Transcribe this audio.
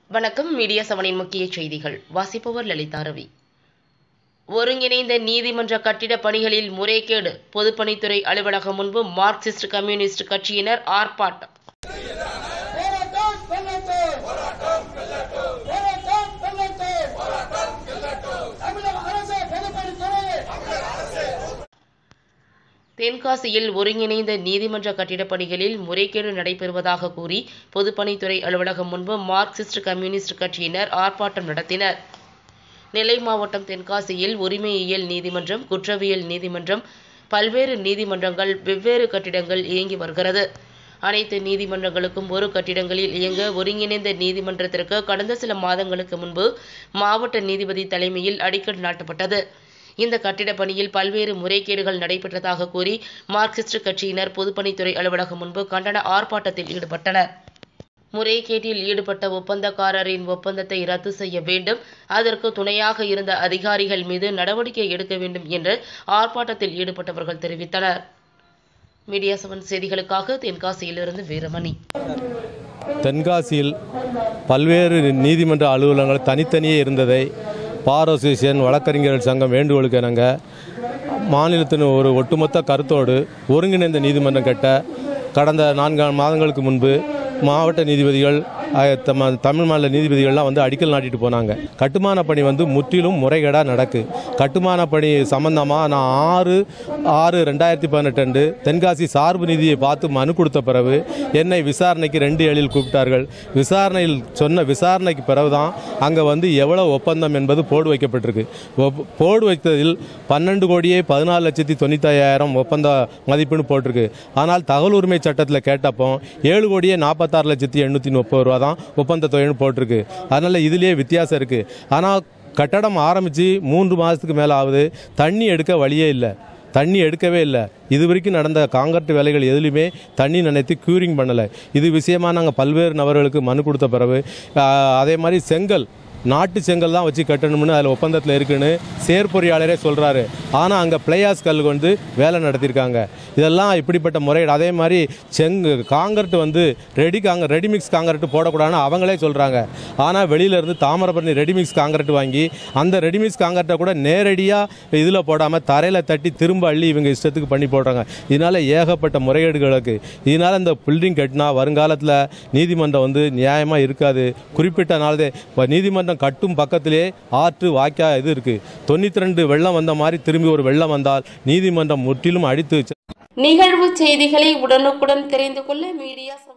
வணக்கம் மீடியா செவனின் முக்கிய செய்திகள் வாசிப்பவர் லலிதா ரவி ஒருங்கிணைந்த நீதிமன்ற கட்டிட பணிகளில் முறைகேடு பொதுப்பணித்துறை அலுவலகம் முன்பு மார்க்சிஸ்ட் கம்யூனிஸ்ட் கட்சியினர் ஆர்ப்பாட்டம் போராட்டம் வெல்லட்டும் போராட்டம் வெல்லட்டும் தமிழக அரசு பொதுப்பணித்துறை தென்காசியில் ஒருங்கிணைந்த நீதிமன்ற கட்டிடப் பணிகளில் முறைகேடு நடைபெறுவதாக கூறி பொதுப்பணித்துறை அலுவலகம் முன்பு மார்க்சிஸ்ட் கம்யூனிஸ்ட் கட்சியினர் ஆர்ப்பாட்டம் நடத்தினர் நெல்லை மாவட்டம் தென்காசியில் உரிமையியல் நீதிமன்றம் குற்றவியல் நீதிமன்றம் பல்வேறு நீதிமன்றங்கள் வெவ்வேறு கட்டிடங்கள் இயங்கி வருகிறது அனைத்து நீதிமன்றங்களுக்கும் ஒரு கட்டிடங்களில் இயங்க ஒருங்கிணைந்த நீதிமன்றத்திற்கு கடந்த சில மாதங்களுக்கு முன்பு மாவட்ட நீதிபதி தலைமையில் அடிக்கல் நாட்டப்பட்டது இந்த கட்டிடப் பணியில் பல்வேறு முறைகேடுகள் நடைபெற்றதாக கூறி மார்க்சிஸ்ட் கட்சியினர் பொதுப்பணித்துறை அலுவலகம் முன்பு கண்டன ஆர்ப்பாட்டத்தில் ஈடுபட்டனர் முறைகேட்டில் ஈடுபட்ட ஒப்பந்தக்காரரின் ஒப்பந்தத்தை ரத்து செய்ய வேண்டும் அதற்கு துணையாக இருந்த அதிகாரிகள் மீது நடவடிக்கை எடுக்க வேண்டும் என்று ஆர்ப்பாட்டத்தில் ஈடுபட்டவர்கள் தெரிவித்தனர் மீடியா செவன் செய்திகளுக்காக தென்காசியிலிருந்து வீரமணி தென்காசியில் பல்வேறு நீதிமன்ற அலுவலகங்கள் தனித்தனியே இருந்ததை பார் அசோசியேஷன் வழக்கறிஞர்கள் சங்கம் வேண்டுகோளுக்கு இணங்க மாநிலத்தின் ஒரு ஒட்டுமொத்த கருத்தோடு ஒருங்கிணைந்த நீதிமன்றம் கட்ட கடந்த நான்கு மாதங்களுக்கு முன்பு மாவட்ட நீதிபதிகள் அஹ், தம- தமிழ் மாநில நீதிபதிகள்லாம் வந்து அடிக்கல் நாட்டிட்டு போனாங்க கட்டுமான பணி வந்து முற்றிலும் முறைகேடாக நடக்கு கட்டுமான பணி சம்பந்தமாக நான் ஆறு ஆறு ரெண்டாயிரத்தி பதினெட்டு அன்று தென்காசி சார்பு நீதியை பார்த்து மனு கொடுத்த பிறகு என்னை விசாரணைக்கு ரெண்டு ஏழில் கூப்பிட்டார்கள் விசாரணையில் சொன்ன விசாரணைக்கு பிறகுதான் அங்கே வந்து எவ்வளவு ஒப்பந்தம் என்பது போடு வைக்கப்பட்டிருக்கு ஒப்- போடு வைத்ததில் பன்னெண்டு கோடியே பதினாலு லட்சத்தி தொண்ணூத்தாயிரம் ஒப்பந்த மதிப்புன்னு போட்டிருக்கு ஆனால் தகவல் உரிமை சட்டத்தில் கேட்டப்போ ஏழு கோடியே நாற்பத்தாறு லட்சத்தி எண்ணூற்றி முப்பது ரூபா தான் ஒப்பந்த தொகைன்னு போட்டிருக்கு அதனால் இதுலேயே வித்தியாசம் இருக்குது ஆனால் கட்டடம் ஆரம்பித்து மூன்று மாதத்துக்கு மேலே ஆகுது தண்ணி எடுக்க வழியே இல்லை தண்ணி எடுக்கவே இல்லை இது வரைக்கும் நடந்த காங்கிரட் வேலைகள் எதுலையுமே தண்ணி நினைத்து க்யூரிங் பண்ணலை இது விஷயமா நாங்கள் பல்வேறு நபர்களுக்கு மனு கொடுத்த பிறகு ஆஹ், அதே மாதிரி செங்கல் நாட்டு செங்கல் தான் வச்சு கட்டணும்னு அதில் ஒப்பந்தத்தில் இருக்குன்னு செயற்பொறியாளரே சொல்கிறாரு ஆனால் அங்கே பிளேயாஸ் கல் வந்து வேலை நடத்தியிருக்காங்க இதெல்லாம் இப்படிப்பட்ட முறையீடு அதே மாதிரி செங்கு காங்கிரட் வந்து ரெடி காங்க ரெடிமிக்ஸ் காங்கிரட் போடக்கூடாதுன்னு அவங்களே சொல்கிறாங்க ஆனால் வெளியிலேருந்து தாமிரபரணி ரெடிமிக்ஸ் காங்கிரட் வாங்கி அந்த ரெடிமிக்ஸ் காங்கிரட்டை கூட நேரடியாக இதில் போடாமல் தரையில் தட்டி திரும்ப அள்ளி இவங்க இஷ்டத்துக்கு பண்ணி போடுறாங்க இதனால் ஏகப்பட்ட முறைகேடுகளுக்கு இதனால் இந்த பில்டிங் கட்டினா வருங்காலத்தில் நீதிமன்றம் வந்து நியாயமாக இருக்காது குறிப்பிட்ட நாளே இப்போ நீதிமன்றம் கட்டும் பக்கத்திலே ஆற்று வாய்க்கா இது இருக்குது தொண்ணூற்றி ரெண்டு வெள்ளம் வந்த மாதிரி திரும்பி ஒரு வெள்ளம் வந்தால் நீதிமன்றம் முற்றிலும் அடித்து நிகழ்வு செய்திகளை உடனுக்குடன் தெரிந்து கொள்ள மீடியா செவன்